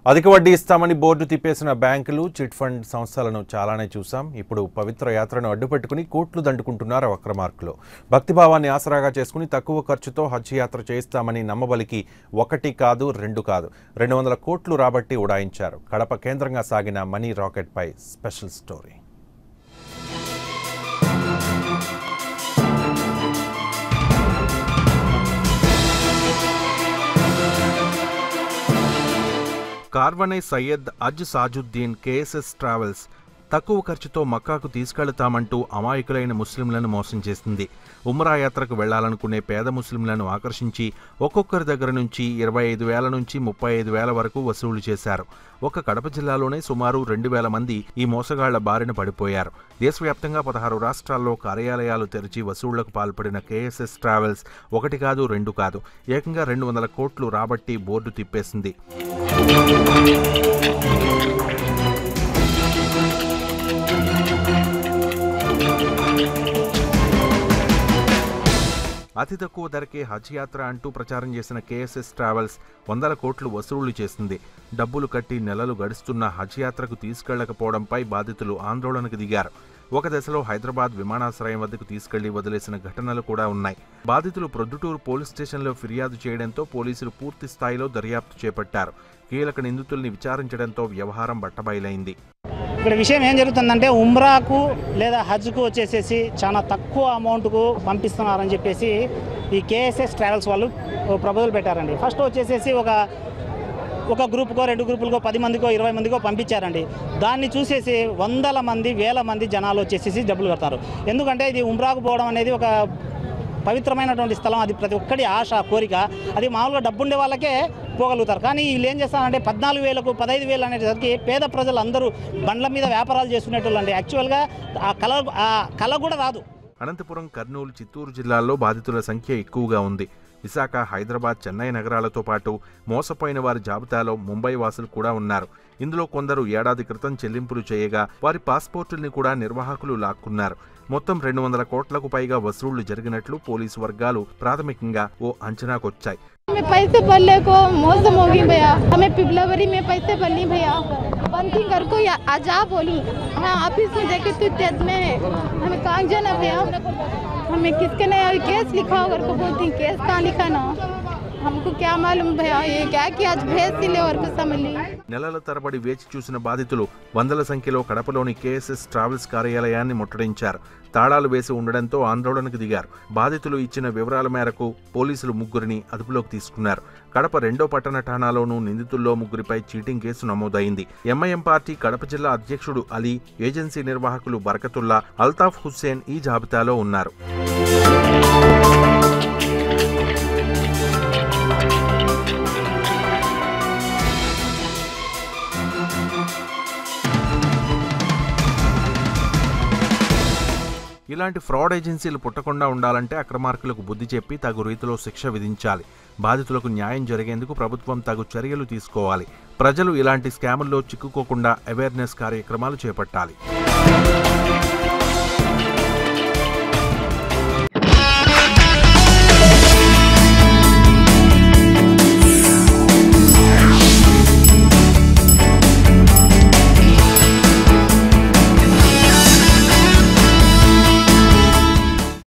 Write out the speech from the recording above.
అధిక వడ్డీ ఇస్తామని బోర్డు తిప్పేసిన బ్యాంకులు చిట్ ఫండ్ సంస్థలను చాలానే చూసాం ఇప్పుడు పవిత్ర యాత్రను అడ్డుపెట్టుకుని కోట్లు దండుకుంటున్నారు అక్రమార్కులు భక్తిభావాన్ని ఆసరాగా చేసుకుని తక్కువ ఖర్చుతో హజ్ యాత్ర చేయిస్తామని నమ్మబలికి ఒకటి కాదు రెండు కాదు రెండు వందల కోట్లు రాబట్టి ఉడాయించారు కడప కేంద్రంగా సాగిన మనీ రాకెట్పై స్పెషల్ స్టోరీ కార్వనే సయ్యద్ అజ్ సాజుద్దీన్ కేఎస్ఎస్ ట్రావెల్స్ తక్కువ ఖర్చుతో మక్కాకు తీసుకెళ్తామంటూ అమాయకులైన ముస్లింలను మోసం చేసింది ఉమ్రా యాత్రకు వెళ్లాలనుకునే పేద ముస్లింలను ఆకర్షించి ఒక్కొక్కరి దగ్గర నుంచి ఇరవై ఐదు వేల నుంచి ముప్పై ఐదు వేల వరకు వసూలు చేశారు ఒక కడప జిల్లాలోనే సుమారు రెండు వేల మంది ఈ మోసగాళ్ల బారిన పడిపోయారు దేశవ్యాప్తంగా పదహారు రాష్ట్రాల్లో కార్యాలయాలు తెరిచి వసూళ్లకు పాల్పడిన కేఎస్ఎస్ ట్రావెల్స్ ఒకటి కాదు రెండు కాదు ఏకంగా రెండు వందల కోట్లు రాబట్టి బోర్డు తిప్పేసింది అతి తక్కువ ధరకే హజ్ యాత్ర అంటూ ప్రచారం చేసిన కేఎస్ఎస్ ట్రావెల్స్ వందల కోట్లు వసూళ్లు చేసింది డబ్బులు కట్టి నెలలు గడుస్తున్న హజ్ యాత్రకు తీసుకెళ్లకపోవడంపై బాధితులు ఆందోళనకు దిగారు ఒక దశలో హైదరాబాద్ విమానాశ్రయం వద్దకు తీసుకెళ్లి వదిలేసిన ఘటనలు కూడా ఉన్నాయి బాధితులు ప్రొద్దుటూరు పోలీస్ స్టేషన్లో ఫిర్యాదు చేయడంతో పోలీసులు పూర్తి స్థాయిలో దర్యాప్తు చేపట్టారు కీలక నిందితుల్ని విచారించడంతో వ్యవహారం బట్టబయలైంది ఇక్కడ విషయం ఏం జరుగుతుందంటే ఉమ్రాకు లేదా హజ్కు వచ్చేసేసి చాలా తక్కువ అమౌంట్కు పంపిస్తున్నారని చెప్పేసి ఈ కేఎస్ఎస్ ట్రావెల్స్ వాళ్ళు ప్రపోజల్ పెట్టారండి ఫస్ట్ వచ్చేసేసి ఒక ఒక గ్రూప్కో రెండు గ్రూపులకో పది మందికో ఇరవై మందికో పంపించారండి దాన్ని చూసేసి వందల మంది వేల మంది జనాలు వచ్చేసేసి డబ్బులు కడతారు ఎందుకంటే ఇది ఉమ్రాకు పోవడం అనేది ఒక పవిత్రమైనటువంటి స్థలం అది ప్రతి ఒక్కడి ఆశ కోరిక అది మామూలుగా డబ్బుండే వాళ్ళకే పోగలుగుతారు కానీ వీళ్ళు ఏం చేస్తారంటే పద్నాలుగు వేలకు పదహైదు వేలు అనేసరికి పేద ప్రజలు అందరూ బండ్ల మీద వ్యాపారాలు చేసుకునేటోళ్ళు అండి యాక్చువల్గా ఆ కళ ఆ కళ కూడా రాదు అనంతపురం కర్నూలు చిత్తూరు జిల్లాల్లో బాధితుల సంఖ్య ఎక్కువగా ఉంది విశాఖ హైదరాబాద్ చెన్నై నగరాలతో పాటు మోసపోయిన వారి జాబితాలో ముంబై వాసులు కూడా ఉన్నారు ఇందులో కొందరు ఏడాది క్రితం చెల్లింపులు చేయగా వారి పాస్పోర్టుల్ని కూడా నిర్వాహకులు లాక్కున్నారు మొత్తం రెండు వందల కోట్లకు పైగా వసూళ్లు జరిగినట్లు పోలీసు వర్గాలు ప్రాథమికంగా ఓ అంచనాకొచ్చాయి हमें पैसे भरने को मौसम होगी भैया हमें पिपलावरी में पैसे भरनी भैया बंदी घर को या आजा बोलूँ हाँ ऑफिस में जाके तू डेथ में है हमें कहाँ जाना भैया हमें किसके ने केस लिखा हो घर को बोलती हैं, केस कहाँ लिखा ना हमको क्या मालूम भैया ये क्या किया आज भेज सिले और कुछ समझ ली నెలల తరబడి వేచి చూసిన బాధితులు వందల సంఖ్యలో కడపలోని కేఎస్ఎస్ ట్రావెల్స్ కార్యాలయాన్ని ముట్టడించారు తాళాలు వేసి ఉండడంతో ఆందోళనకు దిగారు బాధితులు ఇచ్చిన వివరాల మేరకు పోలీసులు ముగ్గురిని అదుపులోకి తీసుకున్నారు కడప రెండో పట్టణ ఠాణాలోనూ నిందితుల్లో ముగ్గురిపై చీటింగ్ కేసు నమోదైంది ఎంఐఎం పార్టీ కడప జిల్లా అధ్యక్షుడు అలీ ఏజెన్సీ నిర్వాహకులు బరకతుల్లా అల్తాఫ్ హుస్సేన్ ఈ జాబితాలో ఉన్నారు ఇలాంటి ఫ్రాడ్ ఏజెన్సీలు పుట్టకుండా ఉండాలంటే అక్రమార్కులకు బుద్ధి చెప్పి తగు రీతిలో శిక్ష విధించాలి బాధితులకు న్యాయం జరిగేందుకు ప్రభుత్వం తగు చర్యలు తీసుకోవాలి ప్రజలు ఇలాంటి స్కాముల్లో చిక్కుకోకుండా అవేర్నెస్ కార్యక్రమాలు చేపట్టాలి